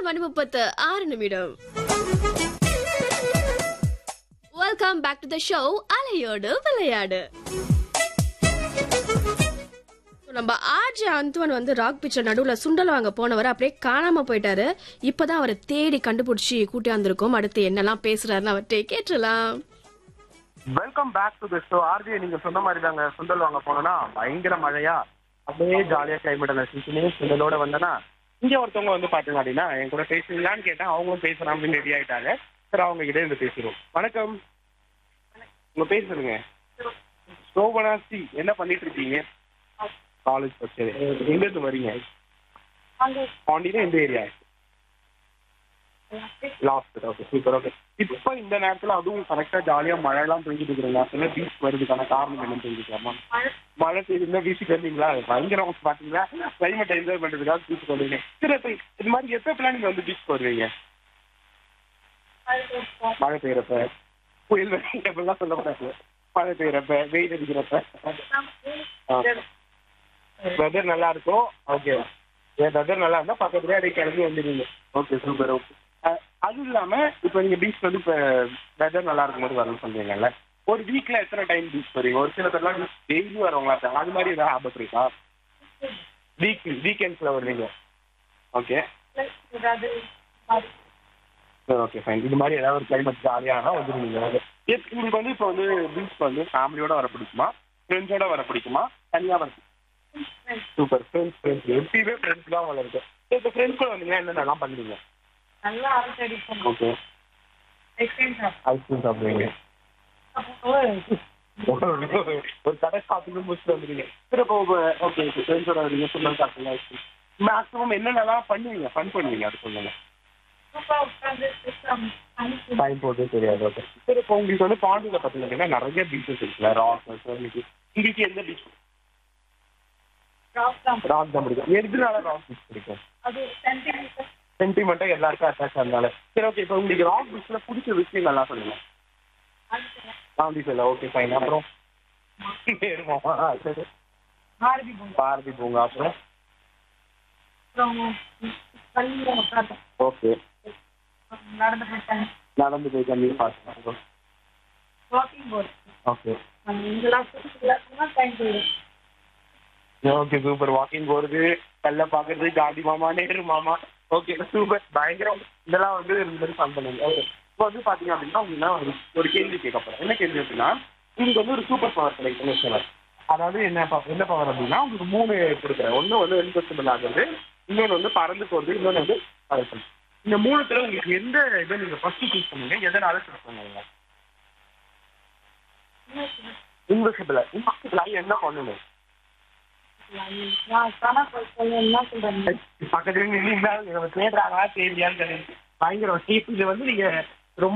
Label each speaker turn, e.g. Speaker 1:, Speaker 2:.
Speaker 1: மணி முப்பத்து ஆறு நிமிடம் welcome back to the show அலையோடு விளையாடு நம்ம ஆர்ஜே அந்துவன் வந்து ராக் பிச்சர் நடுவுல சுண்டல் வாங்க போனவர் அப்படியே காணாம போயிட்டாரு இப்பதான் அவரை தேடி கண்டுபிடிச்சி கூட்டியாந்துருக்கோம் அடுத்து என்னெல்லாம் பேசுறாருன்னு அவர்கிட்ட கேட்டுலாம்
Speaker 2: welcome back to the show RG நீங்க சொன்ன மாதிரி தாங்க சுண்டல் வாங்க போனோம்னா பயங்கர மழையா அப்படியே ஜாலியா கிளைமேட் ரசிச்சுனே சுண்டலோட வந்தனா இங்க ஒருத்தவங்க வந்து பாத்தீங்க அப்படின்னா என் கூட பேசுறீங்களான்னு கேட்டேன் அவங்களும் பேசுறான் அப்படின்னு ரெடி ஆயிட்டாங்க சரி அவங்க கிட்ட இருந்து பேசுறோம் வணக்கம் உங்க பேர் சொல்லுங்க சோபனாஸ்தி என்ன பண்ணிட்டு இருக்கீங்க காலேஜ் ஃபர்ஸ்ட் எங்க இருந்து வரீங்க பாண்டினா எந்த area last okay super okay இப்போ இந்த நேரத்துல அதுவும் கரெக்டா ஜாலியா மழை எல்லாம் பெஞ்சிட்டு இருக்கிற நேரத்துல பீச் வருதுக்கான காரணம் என்னன்னு தெரிஞ்சுக்கலாமா மழை பெய்யுதுன்னா பீச்சுக்கு வந்தீங்களா பயங்கரம் பாத்தீங்களா கிளைமேட் என்ஜாய் பண்றதுக்காக பீச்சுக்கு வருவீங்க சரி இப்போ இது மாதிரி எப்ப பிளான் நீங்க வந்து பீச் வருவீங்க மழை பெய்யறப்ப புயல் வருவீங்க அப்படிலாம் சொல்லக்கூடாது மழை பெய்யறப்ப வெயில் அடிக்கிறப்ப வெதர் நல்லா இருக்கும் ஓகே வெதர் நல்லா இருந்தா பக்கத்துலயே அப்படியே கிளம்பி வந்துடுவீங்க ஓகே சூப்பர் ஓகே அது இல்லாம இப்போ நீங்க பீச் வந்து இப்போ வெதர் நல்லா இருக்கும்போது வரணும்னு சொல்றீங்கல்ல ஒரு வீக்ல எத்தனை டைம் பீச் வருவீங்க ஒரு சில பேர்லாம் டெய்லி வரவங்களா இருக்காங்க அது மாதிரி ஏதாவது ஆபத்து இருக்கா வீக் வீக்கெண்ட்ஸ்ல வருவீங்க ஓகே ஓகே ஃபைன் இது மாதிரி ஏதாவது ஒரு கிளைமேட் ஜாலியான வந்துருவீங்க எப்- உங்களுக்கு வந்து இப்போ வந்து பீச் வந்து ஃபேமிலியோட வர பிடிக்குமா ஃப்ரெண்ட்ஸோட வர பிடிக்குமா தனியா வர சூப்பர் ஃப்ரெண்ட்ஸ் ஃப்ரெண்ட்ஸ் எப்பயுமே ஃப்ரெண்ட்ஸ் தான் வளருக்கு இப்போ ஃப்ரெண்ட்ஸ் கூட வந்தீங்கன்னா என்னென்னலாம் பண்ணுவீங்க
Speaker 3: நல்லா அரட்டை அடிப்போம்
Speaker 2: ஓகே
Speaker 3: ஐஸ்கிரீம்
Speaker 2: ஐஸ்கிரீம் சாப்பிடுவீங்க ஒரு கடை சாப்பிட்டு முடிச்சுட்டு வந்துருங்க சரி இப்போ ஓகே ஃப்ரெண்ட்ஸோட வரீங்க சொன்னாங்க சாப்பிடுங்க ஐஸ்கிரீம் மேக்ஸிமம் என்னென்னலாம் பண்ணுவீங்க ஃபன் பண்ணுவீங்க அது சொல்லுங்க
Speaker 3: சூப்பரா உட்காந்து பேசாம அனுப்பி
Speaker 2: டைம் போட்டு தெரியாது ஓகே சரி இப்போ உங்களுக்கு வந்து பாண்டியில் பார்த்தீங்கன்னா நிறைய பீச்சஸ் இருக்குல்ல ராக் உங்களுக்கு உங்களுக்கு எந்த பீச்
Speaker 3: ராக் தான்
Speaker 2: ராக் தான் பிடிக்கும் எதுனால ராக் பீச் பிடிக்கும்
Speaker 3: அது சென்டிமீட்டர்
Speaker 2: சென்டிமெண்ட்டாக எல்லாருக்கும் அட்டாச் ஆனால சரி ஓகே இப்போ உங்களுக்கு ராக் பீச்சில் பிடிச்ச விஷயம் நல்லா சொல்லுங்க ராக் பீச் இல்லை ஓகே ஃபைன் அப்புறம் ஏறுமா? சரி
Speaker 3: பாரதி பூங்கா
Speaker 2: பாரதி பூங்கா அப்புறம்
Speaker 3: அப்புறம் பள்ளியில உட்காந்தோம்
Speaker 2: ஓகே
Speaker 3: நடந்து போயிட்டாங்க
Speaker 2: நடந்து போய் தண்ணி பார்க்கலாம்
Speaker 3: வாக்கிங் போர்டு
Speaker 2: ஓகே
Speaker 3: இதெல்லாம் எல்லாத்துக்கும் டைம் போயிடும்
Speaker 2: ஓகே சூப்பர் வாக்கிங் போறது கல்ல பாக்குறது காடி மாமா நேரு மாமா ஓகே சூப்பர் பயங்கரம் இதெல்லாம் வந்து இந்த மாதிரி ஃபன் பண்ணுங்க ஓகே இப்போ வந்து பாத்தீங்க அப்படின்னா உங்களுக்கு நான் ஒரு ஒரு கேள்வி கேட்க போறேன் என்ன கேள்வி அப்படின்னா உங்களுக்கு வந்து ஒரு சூப்பர் பவர் கிடைக்கும் சொல்லுவார் அதாவது என்ன பவர் என்ன பவர் அப்படின்னா உங்களுக்கு மூணு கொடுக்குறேன் ஒன்று வந்து இன்வெஸ்டபிள் ஆகுறது இன்னொன்று வந்து பறந்து போகிறது இன்னொன்று வந்து பறக்கும் இந்த மூணுத்துல உங்களுக்கு எந்த இதை நீங்க ஃபர்ஸ்ட் சூஸ் பண்ணுங்க எதனால சூஸ் பண்ணுவீங்க இன்வெஸ்டபிள் இன்வெஸ்டபிள் ஆகி என்ன பண்ணணும்
Speaker 3: நான் தானா போய் சொல்ல என்ன சொல்றேன்
Speaker 2: பக்கத்துல நின்னீங்கன்னா நம்ம தேடுறாங்களா தேடியான்னு தெரியும் பயங்கரம் சீப் இது வந்து நீங்க